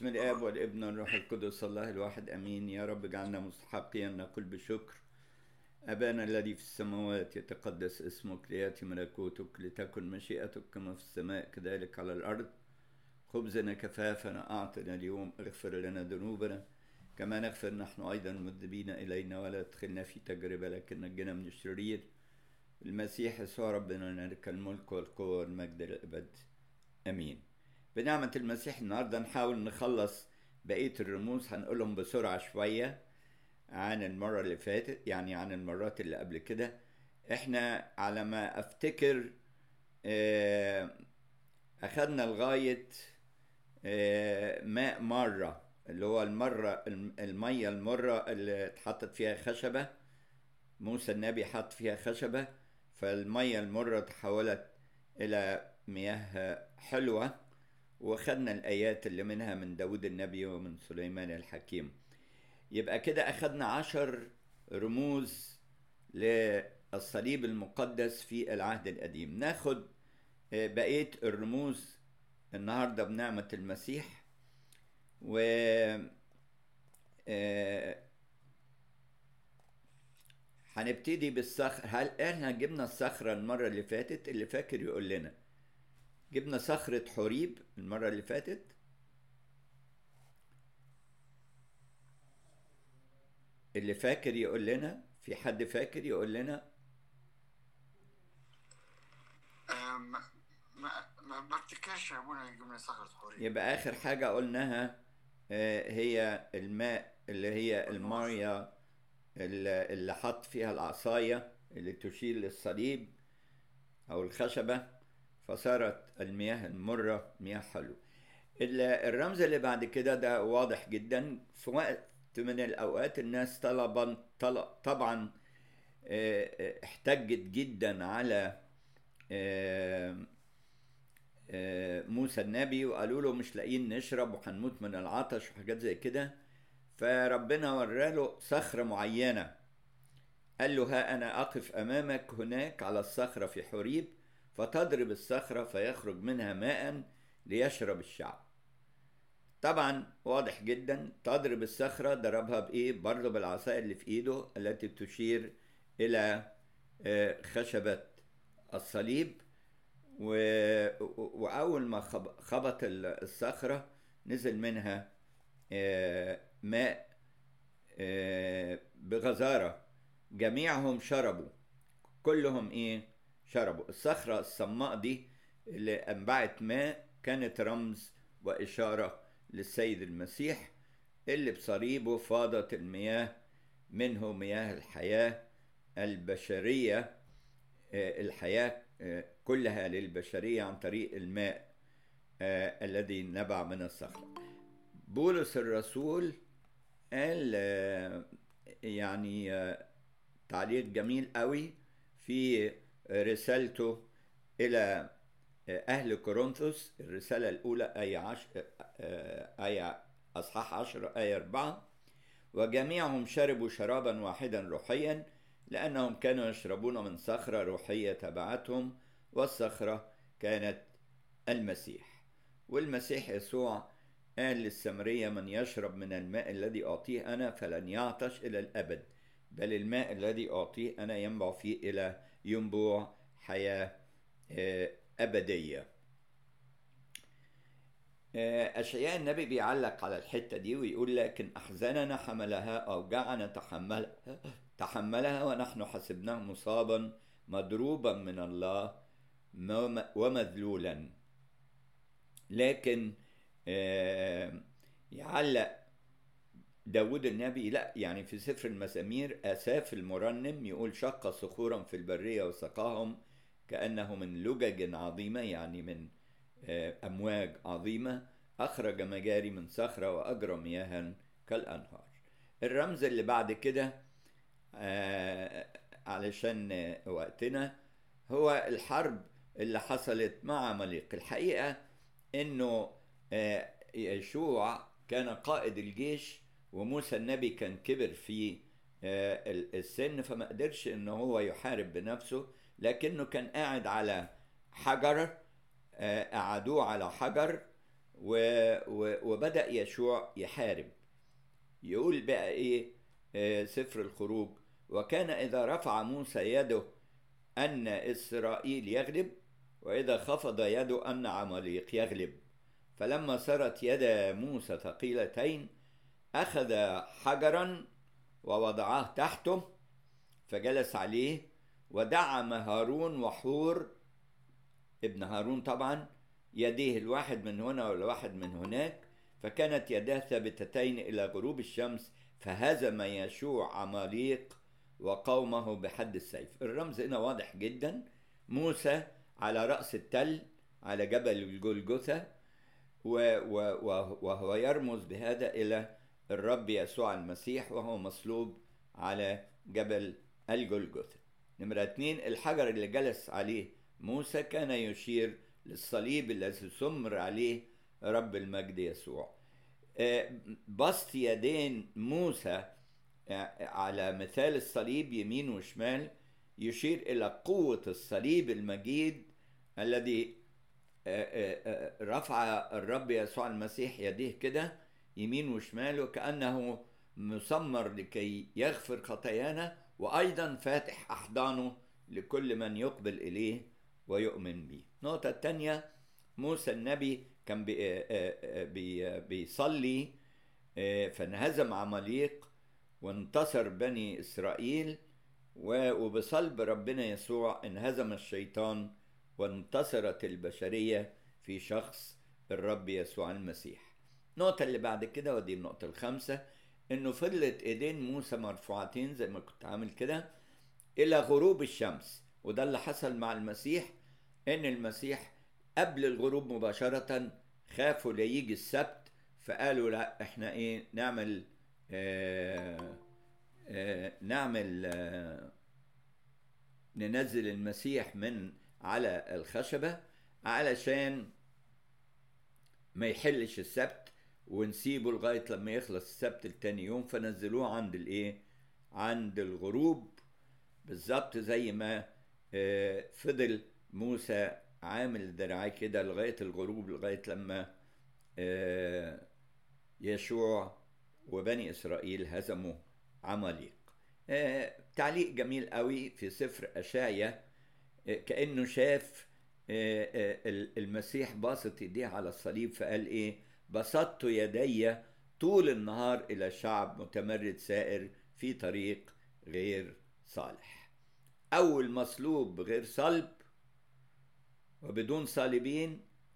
بسم الاب والابن والروح القدس الله الواحد امين يا رب اجعلنا مستحقين نقول بشكر ابانا الذي في السماوات يتقدس اسمك لياتي ملكوتك لتكن مشيئتك كما في السماء كذلك على الارض خبزنا كفافنا اعطنا اليوم اغفر لنا ذنوبنا كما نغفر نحن ايضا المذنبين الينا ولا تدخلنا في تجربه لكن نجنا من الشرير المسيح يسوع ربنا لك الملك والقوه والمجد للابد امين بنعمة المسيح النهاردة نحاول نخلص بقية الرموز هنقولهم بسرعة شوية عن المرة اللي فاتت يعني عن المرات اللي قبل كده احنا على ما افتكر اخدنا لغاية ماء مرة اللي هو المرة المية المرة اللي اتحطت فيها خشبة موسى النبي حط فيها خشبة فالمية المرة تحولت إلى مياه حلوة وخدنا الآيات اللي منها من داود النبي ومن سليمان الحكيم يبقى كده أخدنا عشر رموز للصليب المقدس في العهد القديم ناخد بقية الرموز النهاردة بنعمة المسيح و هنبتدي بالصخر هل احنا جبنا الصخرة المرة اللي فاتت اللي فاكر يقول لنا جبنا صخرة حريب المرة اللي فاتت اللي فاكر يقول لنا في حد فاكر يقول لنا ما ما ما افتكرش يا ابونا جبنا صخرة حورية يبقى آخر حاجة قلناها هي الماء اللي هي المية اللي حط فيها العصاية اللي تشير للصليب أو الخشبة فصارت المياه المرة مياه حلو الرمز اللي بعد كده ده واضح جدا في وقت من الأوقات الناس طلبا طلب طبعا احتجت جدا على موسى النبي وقالوا له مش لاقيين نشرب وهنموت من العطش وحاجات زي كده فربنا وراله صخرة معينة قال له ها أنا أقف أمامك هناك على الصخرة في حريب فتضرب الصخرة فيخرج منها ماء ليشرب الشعب طبعا واضح جدا تضرب الصخرة ضربها بإيه برضه بالعصاية اللي في إيده التي تشير إلى خشبة الصليب و... وأول ما خبط الصخرة نزل منها ماء بغزارة جميعهم شربوا كلهم إيه شربوا الصخرة الصماء دي اللي أنبعت ماء كانت رمز وإشارة للسيد المسيح اللي بصليبه فاضت المياه منه مياه الحياة البشرية الحياة كلها للبشرية عن طريق الماء الذي نبع من الصخرة بولس الرسول قال يعني تعليق جميل قوي في رسالته إلى أهل كورنثوس الرسالة الأولى آية, عش... آية أصحاح عشر آية أربعة وجميعهم شربوا شرابا واحدا روحيا لأنهم كانوا يشربون من صخرة روحية تبعتهم والصخرة كانت المسيح والمسيح يسوع قال للسمرية من يشرب من الماء الذي أعطيه أنا فلن يعطش إلى الأبد بل الماء الذي أعطيه أنا ينبع فيه إلى ينبوع حياة أبدية أشعياء النبي بيعلق على الحتة دي ويقول لكن أحزاننا حملها أوجعنا تحملها تحملها ونحن حسبناه مصابا مضروبا من الله ومذلولا لكن يعلق داود النبي لا يعني في سفر المزامير أساف المرنم يقول شق صخورا في البرية وسقاهم كأنه من لجج عظيمة يعني من أمواج عظيمة أخرج مجاري من صخرة وأجرى مياها كالأنهار الرمز اللي بعد كده علشان وقتنا هو الحرب اللي حصلت مع عماليق الحقيقة انه يشوع كان قائد الجيش وموسى النبي كان كبر في السن فما قدرش ان هو يحارب بنفسه لكنه كان قاعد على حجر قعدوه على حجر و و وبدأ يشوع يحارب يقول بقى ايه آه، سفر الخروج وكان إذا رفع موسى يده أن إسرائيل يغلب وإذا خفض يده أن عماليق يغلب فلما صارت يد موسى ثقيلتين أخذ حجرا ووضعه تحته فجلس عليه ودعم هارون وحور ابن هارون طبعا يديه الواحد من هنا والواحد من هناك فكانت يداه ثابتتين إلى غروب الشمس فهزم يشوع عماليق وقومه بحد السيف الرمز هنا واضح جدا موسى على رأس التل على جبل الجلجثة و- و- و- وهو يرمز بهذا إلى الرب يسوع المسيح وهو مصلوب على جبل الجلجثة نمرة اتنين الحجر اللي جلس عليه موسى كان يشير للصليب الذي سمر عليه رب المجد يسوع آه، بسط يدين موسى آه، على مثال الصليب يمين وشمال يشير إلى قوة الصليب المجيد الذي آه، آه، آه، رفع الرب يسوع المسيح يديه كده يمين وشمال وكأنه مسمر لكي يغفر خطايانا وأيضا فاتح أحضانه لكل من يقبل إليه ويؤمن به النقطة الثانية موسى النبي كان بي آه، آه، بي بيصلي آه، فانهزم عماليق وانتصر بني إسرائيل و- وبصلب ربنا يسوع انهزم الشيطان وانتصرت البشرية في شخص الرب يسوع المسيح النقطة اللي بعد كده ودي النقطة الخامسة انه فضلت ايدين موسى مرفوعتين زي ما كنت عامل كده الى غروب الشمس وده اللي حصل مع المسيح ان المسيح قبل الغروب مباشرة خافوا ليجي السبت فقالوا لا احنا ايه نعمل آه آه نعمل آه ننزل المسيح من على الخشبة علشان ما يحلش السبت ونسيبه لغاية لما يخلص السبت التاني يوم فنزلوه عند الايه عند الغروب بالظبط زي ما آه، فضل موسى عامل دراعيه كده لغاية الغروب لغاية لما آه، يشوع وبني إسرائيل هزموا عماليق آه، تعليق جميل قوي في سفر أشعيا آه، كأنه شاف آه، آه، المسيح باسط ايديه على الصليب فقال ايه بسطت يدي طول النهار الى شعب متمرد سائر في طريق غير صالح اول مصلوب غير صلب وبدون صالبين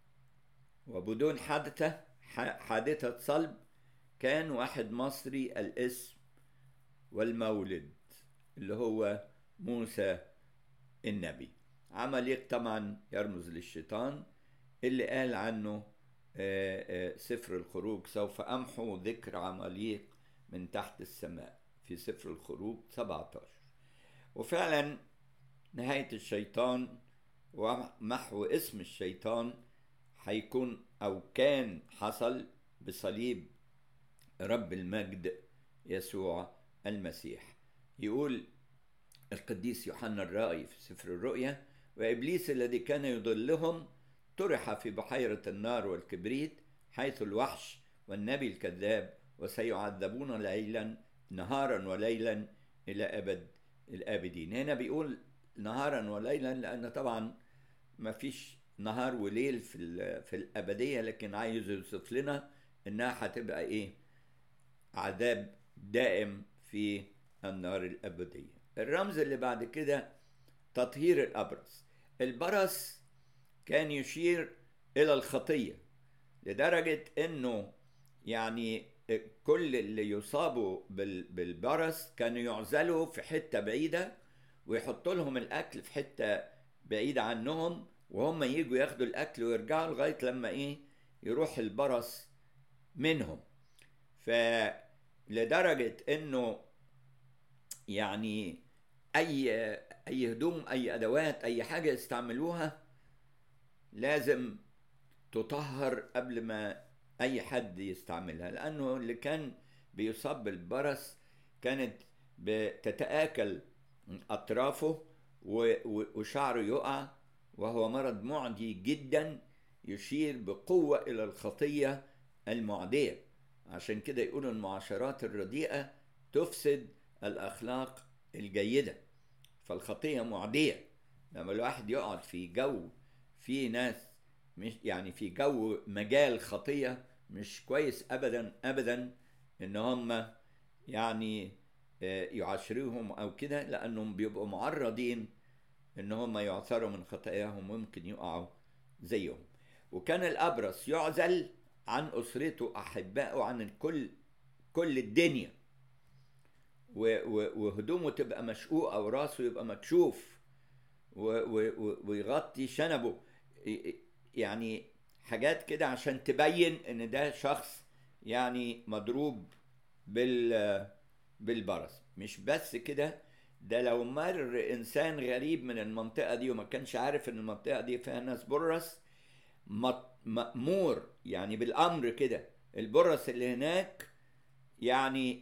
وبدون حادثة ح- حادثة صلب كان واحد مصري الاسم والمولد اللي هو موسى النبي عمليق طبعا يرمز للشيطان اللي قال عنه آه، آه، سفر الخروج سوف أمحو ذكر عماليق من تحت السماء في سفر الخروج 17 وفعلا نهاية الشيطان ومحو اسم الشيطان هيكون أو كان حصل بصليب رب المجد يسوع المسيح يقول القديس يوحنا الرائي في سفر الرؤيا وإبليس الذي كان يضلهم طرح في بحيرة النار والكبريت حيث الوحش والنبي الكذاب وسيعذبون ليلا نهارا وليلا إلى أبد الآبدين هنا بيقول نهارا وليلا لأن طبعا ما فيش نهار وليل في, ال- في الأبدية لكن عايز يوصف لنا إنها هتبقى إيه عذاب دائم في النار الأبدية الرمز اللي بعد كده تطهير الأبرص البرص كان يشير إلى الخطية لدرجة إنه يعني كل اللي يصابوا بال- بالبرص كانوا يعزلوا في حتة بعيدة ويحطوا لهم الأكل في حتة بعيدة عنهم وهم يجوا ياخدوا الأكل ويرجعوا لغاية لما إيه يروح البرص منهم فلدرجة إنه يعني أي أي هدوم أي أدوات أي حاجة يستعملوها لازم تطهر قبل ما أي حد يستعملها لأنه اللي كان بيصاب بالبرص كانت بتتآكل أطرافه و- و- وشعره يقع وهو مرض معدي جدا يشير بقوة إلى الخطية المعدية عشان كده يقولوا المعاشرات الرديئة تفسد الأخلاق الجيدة فالخطية معدية لما الواحد يقعد في جو في ناس مش يعني في جو مجال خطية مش كويس أبدا أبدا إن هم يعني يعاشروهم أو كده لأنهم بيبقوا معرضين إن هم يعثروا من خطاياهم وممكن يقعوا زيهم وكان الأبرص يعزل عن أسرته أحبائه عن الكل كل الدنيا وهدومه تبقى مشقوقة وراسه يبقى مكشوف ويغطي شنبه يعني حاجات كده عشان تبين ان ده شخص يعني مضروب بال بالبرص مش بس كده ده لو مر انسان غريب من المنطقه دي وما كانش عارف ان المنطقه دي فيها ناس برص مأمور يعني بالامر كده البرص اللي هناك يعني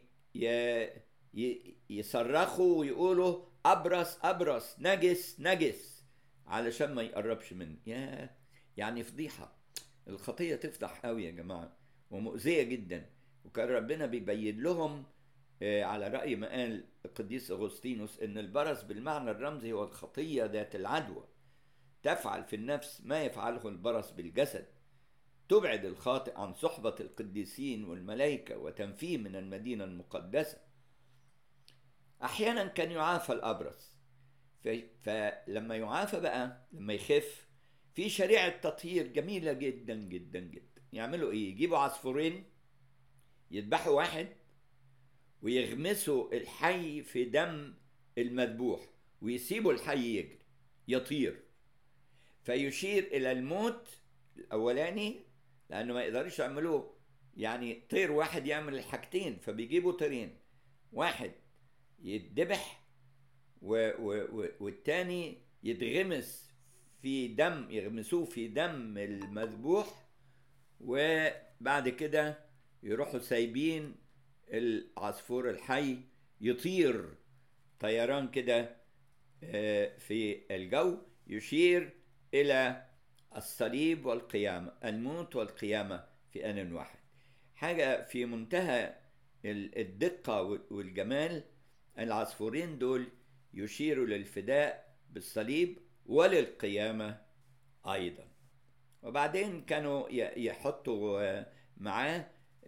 يصرخوا ويقولوا ابرص ابرص نجس نجس علشان ما يقربش منه يا يعني فضيحه الخطيه تفضح قوي يا جماعه ومؤذيه جدا وكان ربنا بيبين لهم على رأي ما قال القديس أغسطينوس إن البرص بالمعنى الرمزي هو الخطية ذات العدوى تفعل في النفس ما يفعله البرص بالجسد تبعد الخاطئ عن صحبة القديسين والملائكة وتنفيه من المدينة المقدسة أحيانا كان يعافى الأبرص فلما يعافى بقى لما يخف في شريعة تطهير جميلة جدا جدا جدا يعملوا إيه؟ يجيبوا عصفورين يذبحوا واحد ويغمسوا الحي في دم المذبوح ويسيبوا الحي يجري يطير فيشير الى الموت الاولاني لانه ما يقدرش يعملوه يعني طير واحد يعمل الحاجتين فبيجيبوا طيرين واحد يتذبح و و و والتاني يتغمس في دم يغمسوه في دم المذبوح وبعد كده يروحوا سايبين العصفور الحي يطير طيران كده في الجو يشير الى الصليب والقيامه الموت والقيامه في ان واحد حاجه في منتهى الدقه والجمال العصفورين دول يشيروا للفداء بالصليب وللقيامه ايضا وبعدين كانوا يحطوا معاه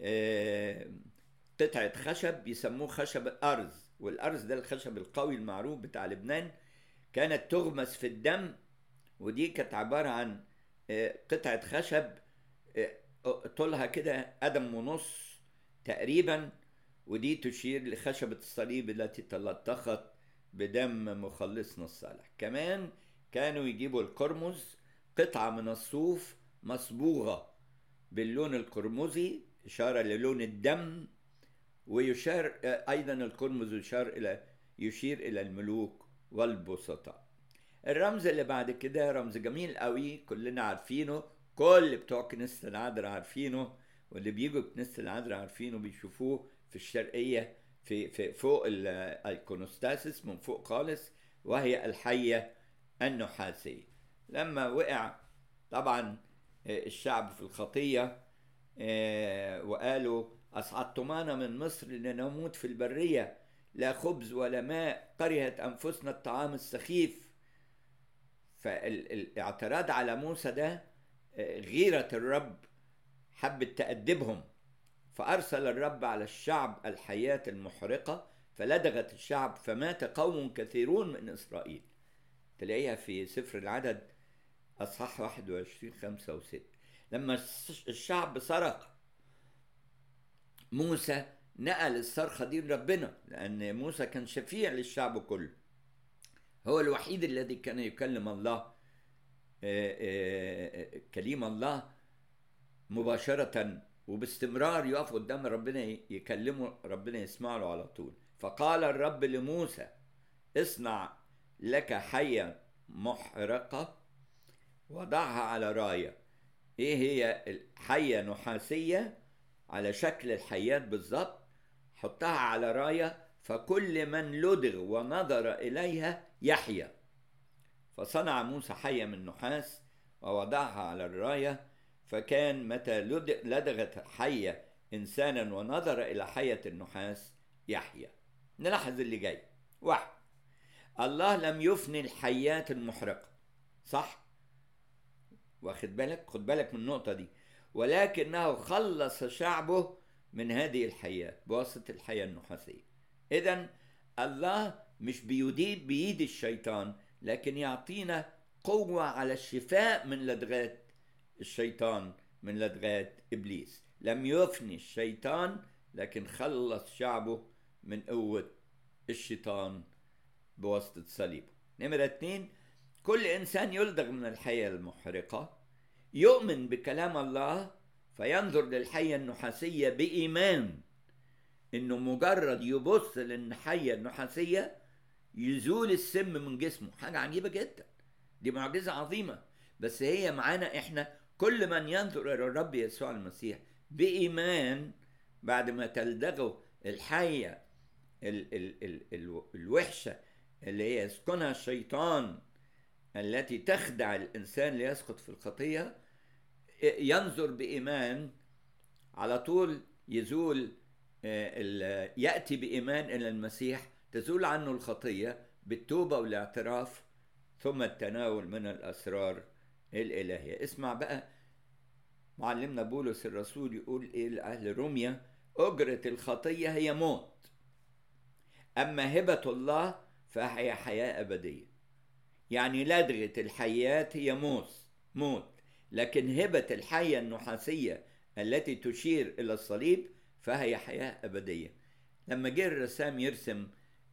قطعة خشب يسموه خشب الأرز والأرز ده الخشب القوي المعروف بتاع لبنان كانت تغمس في الدم ودي كانت عبارة عن قطعة خشب طولها كده قدم ونص تقريبا ودي تشير لخشبة الصليب التي تلطخت بدم مخلصنا الصالح كمان كانوا يجيبوا القرمز قطعة من الصوف مصبوغة باللون القرمزي إشارة للون الدم ويشار ايضا القرمز يشار الى يشير الى الملوك والبسطاء الرمز اللي بعد كده رمز جميل قوي كلنا عارفينه كل بتوع كنيسه العذراء عارفينه واللي بيجوا كنيسه العذراء عارفينه بيشوفوه في الشرقيه في في فوق الايكونوستاسيس من فوق خالص وهي الحيه النحاسيه لما وقع طبعا الشعب في الخطيه وقالوا أصعدتمانا من مصر لنموت في البرية لا خبز ولا ماء كرهت أنفسنا الطعام السخيف فالاعتراض على موسى ده غيرة الرب حبت تأدبهم فأرسل الرب على الشعب الحياة المحرقة فلدغت الشعب فمات قوم كثيرون من إسرائيل تلاقيها في سفر العدد أصحاح 21 5 و6 لما الشعب صرخ موسى نقل الصرخه دي لربنا لان موسى كان شفيع للشعب كله هو الوحيد الذي كان يكلم الله كليم الله مباشرة وباستمرار يقف قدام ربنا يكلمه ربنا يسمع له على طول فقال الرب لموسى اصنع لك حية محرقة وضعها على راية ايه هي حية نحاسية على شكل الحيات بالظبط حطها على راية فكل من لدغ ونظر إليها يحيا فصنع موسى حية من نحاس ووضعها على الراية فكان متى لدغت حية إنسانا ونظر إلى حية النحاس يحيا نلاحظ اللي جاي واحد الله لم يفني الحيات المحرقة صح واخد بالك خد بالك من النقطة دي ولكنه خلص شعبه من هذه الحيات بواسطة الحياة النحاسية إذا الله مش بيديد بيد الشيطان لكن يعطينا قوة على الشفاء من لدغات الشيطان من لدغات إبليس لم يفني الشيطان لكن خلص شعبه من قوة الشيطان بواسطة صليبه نمرة اتنين كل إنسان يلدغ من الحياة المحرقة يؤمن بكلام الله فينظر للحية النحاسية بإيمان إنه مجرد يبص للحية النحاسية يزول السم من جسمه حاجة عجيبة جدا دي معجزة عظيمة بس هي معانا إحنا كل من ينظر إلى الرب يسوع المسيح بإيمان بعد ما تلدغه الحية ال ال ال ال الوحشة اللي هي يسكنها الشيطان التي تخدع الإنسان ليسقط في الخطية ينظر بإيمان على طول يزول يأتي بإيمان إلى المسيح تزول عنه الخطية بالتوبة والاعتراف ثم التناول من الأسرار الإلهية اسمع بقى معلمنا بولس الرسول يقول إيه لأهل روميا أجرة الخطية هي موت أما هبة الله فهي حياة أبدية يعني لدغة الحيات هي موت موت لكن هبة الحية النحاسية التي تشير إلى الصليب فهي حياة أبدية لما جه الرسام يرسم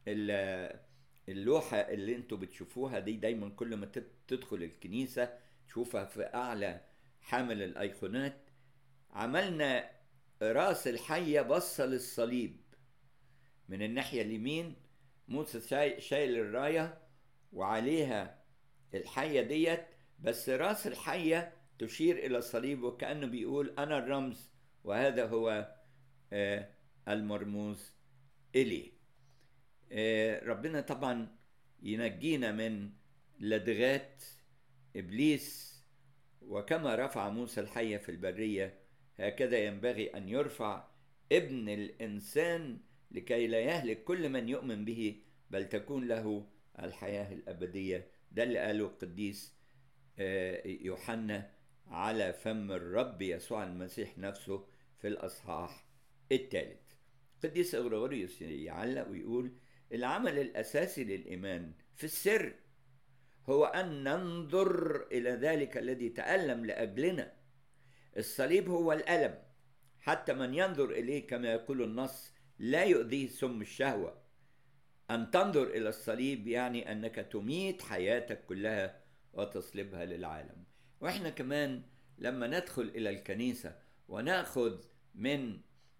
اللوحة اللي انتوا بتشوفوها دي دايما كل ما تدخل الكنيسة تشوفها في أعلى حامل الأيقونات عملنا راس الحية بصة للصليب من الناحية اليمين موسى شايل الراية وعليها الحية ديت بس راس الحية تشير إلى الصليب وكأنه بيقول أنا الرمز وهذا هو المرموز إليه ربنا طبعا ينجينا من لدغات إبليس وكما رفع موسى الحية في البرية هكذا ينبغي أن يرفع ابن الإنسان لكي لا يهلك كل من يؤمن به بل تكون له الحياة الأبدية ده اللي قاله القديس يوحنا على فم الرب يسوع المسيح نفسه في الأصحاح الثالث قديس أغريغوريوس يعلق ويقول العمل الأساسي للإيمان في السر هو أن ننظر إلى ذلك الذي تألم لأجلنا الصليب هو الألم حتى من ينظر إليه كما يقول النص لا يؤذيه سم الشهوة أن تنظر إلى الصليب يعني أنك تميت حياتك كلها وتصلبها للعالم وإحنا كمان لما ندخل إلى الكنيسة ونأخذ من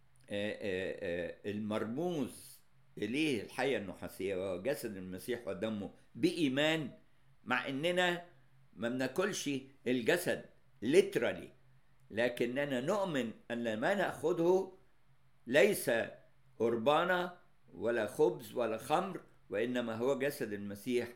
المرموز إليه الحية النحاسية وهو جسد المسيح ودمه بإيمان مع إننا ما بناكلش الجسد literally لكننا نؤمن أن ما نأخذه ليس قربانة ولا خبز ولا خمر وإنما هو جسد المسيح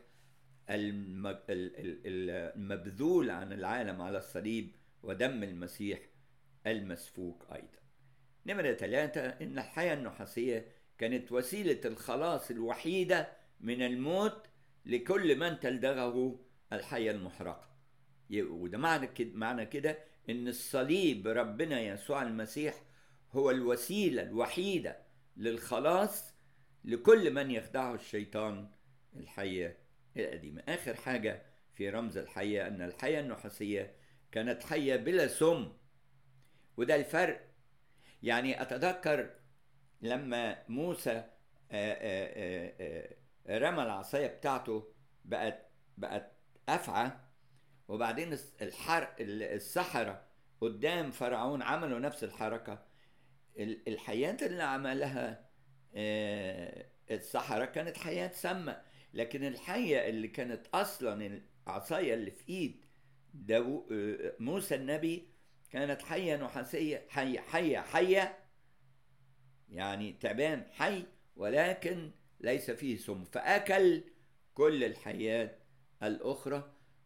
المبذول عن العالم على الصليب ودم المسيح المسفوك أيضا نمرة ثلاثة إن الحياة النحاسية كانت وسيلة الخلاص الوحيدة من الموت لكل من تلدغه الحياة المحرقة وده معنى كده معنى كده إن الصليب ربنا يسوع المسيح هو الوسيلة الوحيدة للخلاص لكل من يخدعه الشيطان الحية القديمة آخر حاجة في رمز الحية أن الحية النحاسية كانت حية بلا سم وده الفرق يعني أتذكر لما موسى آآ آآ رمى العصاية بتاعته بقت بقت أفعى وبعدين الحرق السحرة قدام فرعون عملوا نفس الحركة الحياة اللي عملها السحرة كانت حياة سامة لكن الحية اللي كانت أصلا العصاية اللي في إيد داو موسى النبي كانت حية نحاسية حية حية حية يعني تعبان حي ولكن ليس فيه سم فأكل كل الحيات الأخرى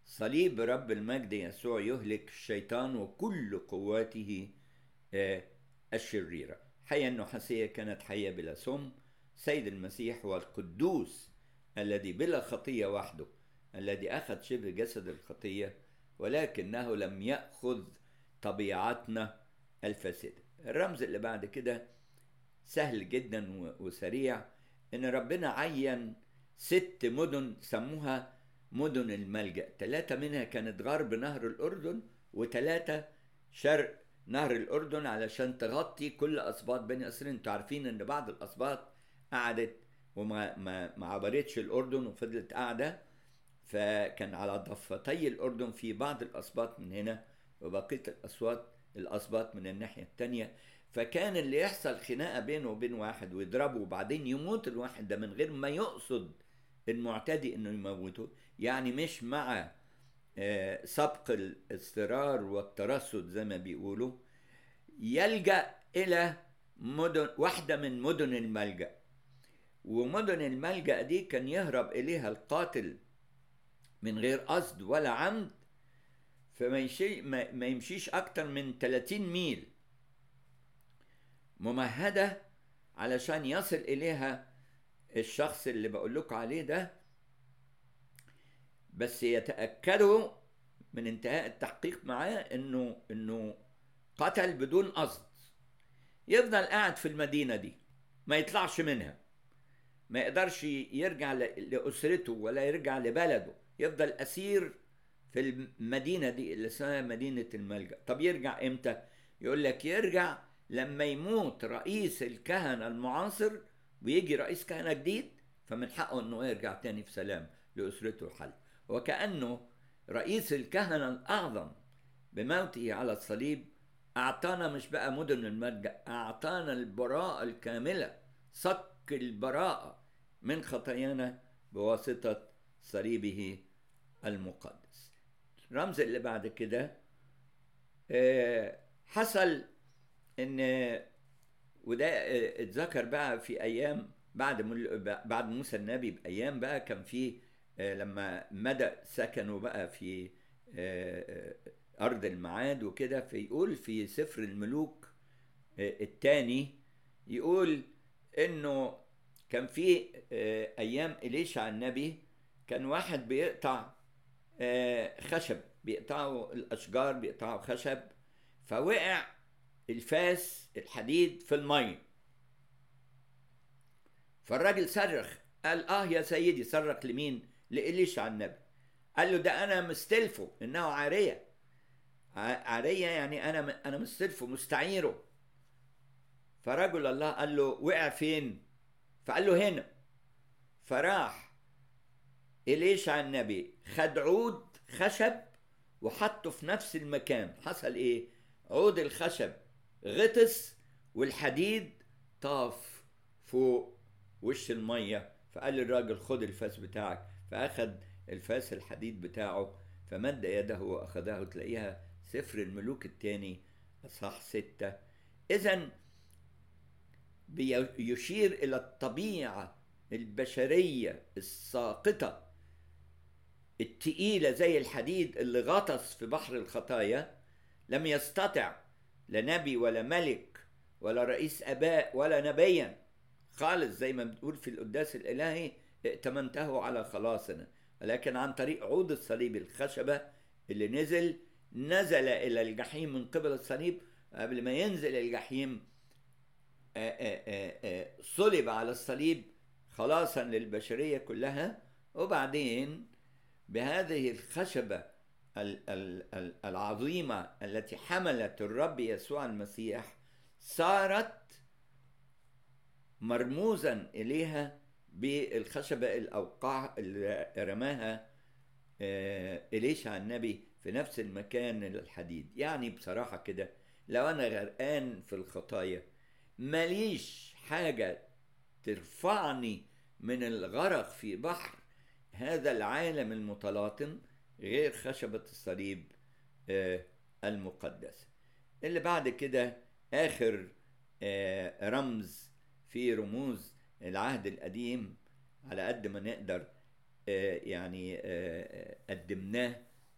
صليب رب المجد يسوع يهلك الشيطان وكل قواته آه، الشريرة حية النحاسية كانت حية بلا سم سيد المسيح هو القدوس الذي بلا خطية وحده الذي أخذ شبه جسد الخطية ولكنه لم يأخذ طبيعتنا الفاسدة الرمز اللي بعد كده سهل جدا و- وسريع ان ربنا عين ست مدن سموها مدن الملجأ ثلاثة منها كانت غرب نهر الأردن وثلاثة شرق نهر الأردن علشان تغطي كل أسباط بني إسرائيل انتوا عارفين ان بعض الأسباط قعدت وما ما, ما عبرتش الأردن وفضلت قاعدة فكان على ضفتي الأردن في بعض الأسباط من هنا وبقية الأصوات الأسباط من الناحية التانية فكان اللي يحصل خناقة بينه وبين واحد ويضربه وبعدين يموت الواحد ده من غير ما يقصد المعتدي انه يموته يعني مش مع آه، سبق الاصرار والترصد زي ما بيقولوا يلجأ إلى مدن واحدة من مدن الملجأ ومدن الملجأ دي كان يهرب إليها القاتل من غير قصد ولا عمد فما يشي ما ما يمشيش أكتر من 30 ميل ممهدة علشان يصل إليها الشخص اللي بقول لكم عليه ده بس يتأكدوا من انتهاء التحقيق معاه انه انه قتل بدون قصد يفضل قاعد في المدينة دي ما يطلعش منها ما يقدرش يرجع ل- لأسرته ولا يرجع لبلده يفضل أسير في المدينة دي اللي اسمها مدينة الملجأ طب يرجع امتى يقول لك يرجع لما يموت رئيس الكهنة المعاصر ويجي رئيس كهنة جديد فمن حقه انه يرجع تاني في سلام لأسرته الحل وكأنه رئيس الكهنة الأعظم بموته على الصليب أعطانا مش بقى مدن الملجأ أعطانا البراءة الكاملة صك البراءة من خطايانا بواسطة صليبه المقدس الرمز اللي بعد كده آه، حصل ان وده آه، اتذكر بقى في ايام بعد مل- بعد موسى النبي بايام بقى كان في آه، لما مدى سكنوا بقى في آه، آه، ارض المعاد وكده فيقول في سفر الملوك آه، الثاني يقول انه كان في آه، ايام اليشع النبي كان واحد بيقطع آه، خشب بيقطعوا الاشجار بيقطعوا خشب فوقع الفاس الحديد في الميه فالراجل صرخ قال اه يا سيدي صرخ لمين لإليشع النبي قال له ده انا مستلفه انه عاريه ع- عاريه يعني انا انا مستلفه مستعيره فرجل الله قال له وقع فين فقال له هنا فراح إليشع النبي خد عود خشب وحطه في نفس المكان حصل ايه عود الخشب غطس والحديد طاف فوق وش المية فقال للراجل خد الفاس بتاعك فأخد الفاس الحديد بتاعه فمد يده وأخذه تلاقيها سفر الملوك الثاني أصح ستة إذا بيشير إلى الطبيعة البشرية الساقطة التقيلة زي الحديد اللي غطس في بحر الخطايا لم يستطع لا نبي ولا ملك ولا رئيس اباء ولا نبيا خالص زي ما بتقول في القداس الالهي ائتمنته على خلاصنا ولكن عن طريق عود الصليب الخشبه اللي نزل نزل الى الجحيم من قبل الصليب قبل ما ينزل الجحيم آه، آه، آه، آه، صلب على الصليب خلاصا للبشريه كلها وبعدين بهذه الخشبه ال- ال- ال- العظيمه التي حملت الرب يسوع المسيح صارت مرموزا اليها بالخشبه الاوقاع اللي رماها آه، إليشع النبي في نفس المكان الحديد يعني بصراحة كده لو أنا غرقان في الخطايا ماليش حاجة ترفعني من الغرق في بحر هذا العالم المتلاطم غير خشبة الصليب آه، المقدسة اللي بعد كده آخر آه، رمز في رموز العهد القديم على قد ما نقدر آه، يعني آه، قدمناه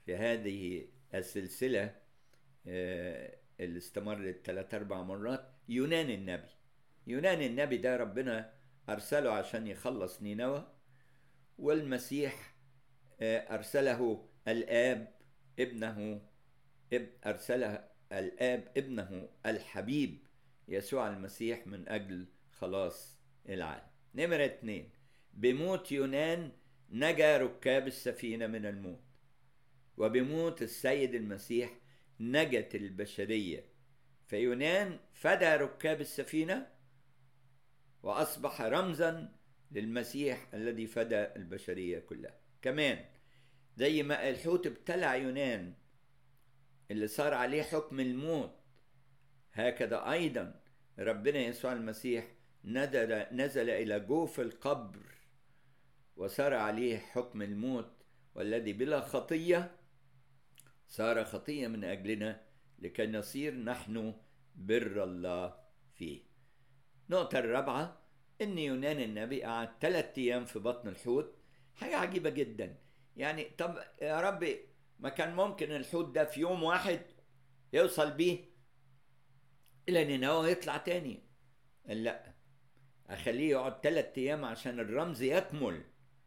في هذه السلسلة اللي استمرت ثلاث أربع مرات يونان النبي يونان النبي ده ربنا أرسله عشان يخلص نينوى والمسيح أرسله الآب ابنه أرسله الآب ابنه الحبيب يسوع المسيح من أجل خلاص العالم نمرة اتنين بموت يونان نجا ركاب السفينة من الموت وبموت السيد المسيح نجت البشرية فيونان فدى ركاب السفينة وأصبح رمزا للمسيح الذي فدى البشرية كلها كمان زي ما الحوت ابتلع يونان اللي صار عليه حكم الموت هكذا أيضا ربنا يسوع المسيح نزل, نزل إلى جوف القبر وصار عليه حكم الموت والذي بلا خطية صار خطية من أجلنا لكي نصير نحن بر الله فيه النقطة الرابعة إن يونان النبي قعد ثلاثة أيام في بطن الحوت حاجة عجيبة جدا يعني طب يا ربي ما كان ممكن الحوت ده في يوم واحد يوصل بيه إلى نينوى ويطلع تاني لا أخليه يقعد ثلاثة أيام عشان الرمز يكمل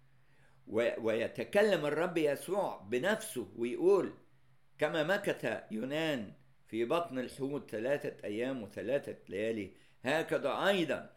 ويتكلم الرب يسوع بنفسه ويقول كما مكث يونان في بطن الحوت ثلاثة أيام وثلاثة ليالي هكذا أيضا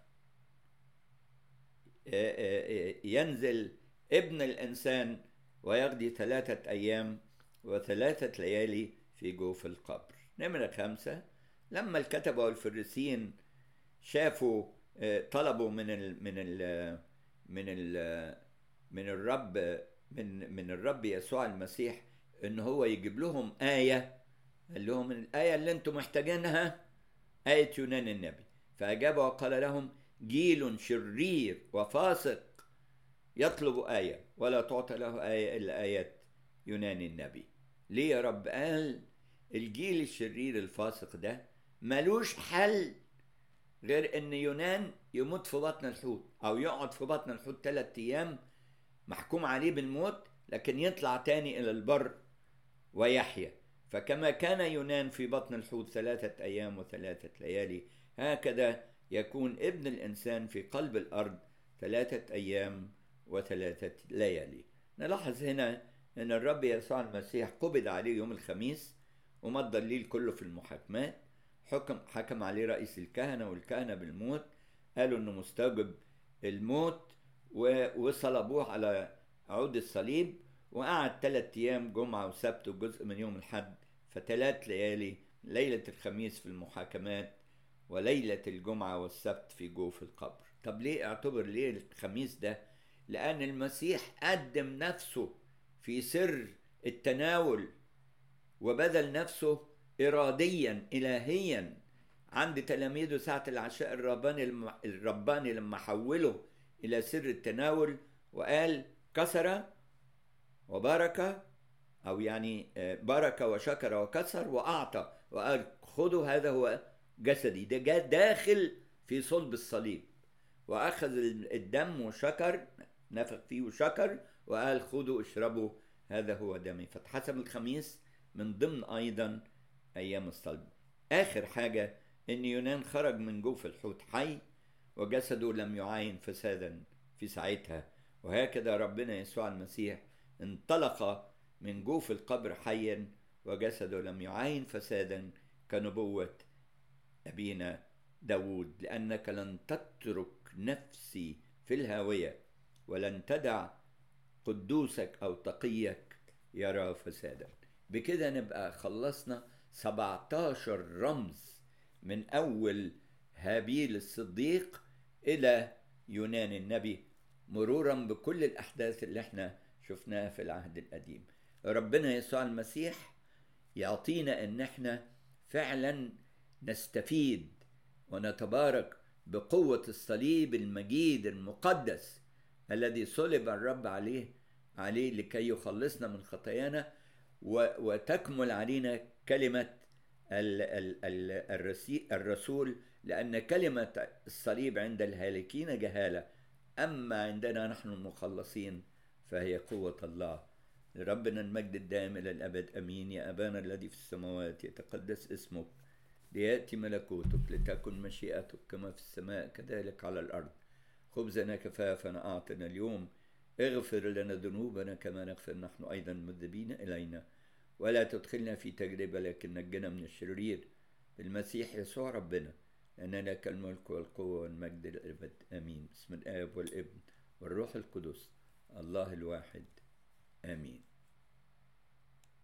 ينزل ابن الإنسان ويقضي ثلاثة أيام وثلاثة ليالي في جوف القبر نمرة خمسة لما الكتبة والفريسيين شافوا طلبوا من ال من ال من ال من الرب من من الرب يسوع المسيح ان هو يجيب لهم آية قال لهم الآية اللي انتم محتاجينها آية يونان النبي فأجاب وقال لهم جيل شرير وفاسق يطلب آية ولا تعطى له آية إلا آيات يونان النبي ليه يا رب قال الجيل الشرير الفاسق ده ملوش حل غير ان يونان يموت في بطن الحوت او يقعد في بطن الحوت ثلاثة ايام محكوم عليه بالموت لكن يطلع تاني الى البر ويحيا فكما كان يونان في بطن الحوت ثلاثة ايام وثلاثة ليالي هكذا يكون ابن الانسان في قلب الارض ثلاثة ايام وثلاثة ليالي نلاحظ هنا ان الرب يسوع المسيح قبض عليه يوم الخميس ومضى الليل كله في المحاكمات حكم حكم عليه رئيس الكهنة والكهنة بالموت قالوا انه مستوجب الموت وصلبوه على عود الصليب وقعد ثلاث ايام جمعة وسبت وجزء من يوم الحد فثلاث ليالي ليلة الخميس في المحاكمات وليلة الجمعة والسبت في جوف القبر طب ليه اعتبر ليه الخميس ده لأن المسيح قدم نفسه في سر التناول وبذل نفسه إراديا إلهيا عند تلاميذه ساعة العشاء الرباني الرباني لما حوله إلى سر التناول وقال كسر وبارك أو يعني بارك وشكر وكسر وأعطى وقال خذوا هذا هو جسدي ده جاء داخل في صلب الصليب وأخذ الدم وشكر نفخ فيه وشكر وقال خذوا اشربوا هذا هو دمي فاتحسب الخميس من ضمن أيضا أيام الصلب آخر حاجة إن يونان خرج من جوف الحوت حي وجسده لم يعاين فسادا في ساعتها وهكذا ربنا يسوع المسيح انطلق من جوف القبر حيا وجسده لم يعاين فسادا كنبوة أبينا داود لأنك لن تترك نفسي في الهاوية ولن تدع قدوسك أو تقيك يرى فسادا بكده نبقى خلصنا 17 رمز من أول هابيل الصديق إلى يونان النبي مرورا بكل الأحداث اللي احنا شفناها في العهد القديم ربنا يسوع المسيح يعطينا ان احنا فعلا نستفيد ونتبارك بقوة الصليب المجيد المقدس الذي صلب الرب عليه عليه لكي يخلصنا من خطايانا وتكمل علينا كلمة الرسول لأن كلمة الصليب عند الهالكين جهالة أما عندنا نحن المخلصين فهي قوة الله لربنا المجد الدائم إلى الأبد أمين يا أبانا الذي في السماوات يتقدس اسمك ليأتي ملكوتك لتكن مشيئتك كما في السماء كذلك على الأرض خبزنا كفافنا أعطنا اليوم اغفر لنا ذنوبنا كما نغفر نحن أيضا المذنبين إلينا ولا تدخلنا في تجربة لكن نجنا من الشرير بالمسيح يسوع ربنا لأن لك الملك والقوة والمجد الأبد آمين بسم الآب والابن والروح القدس الله الواحد آمين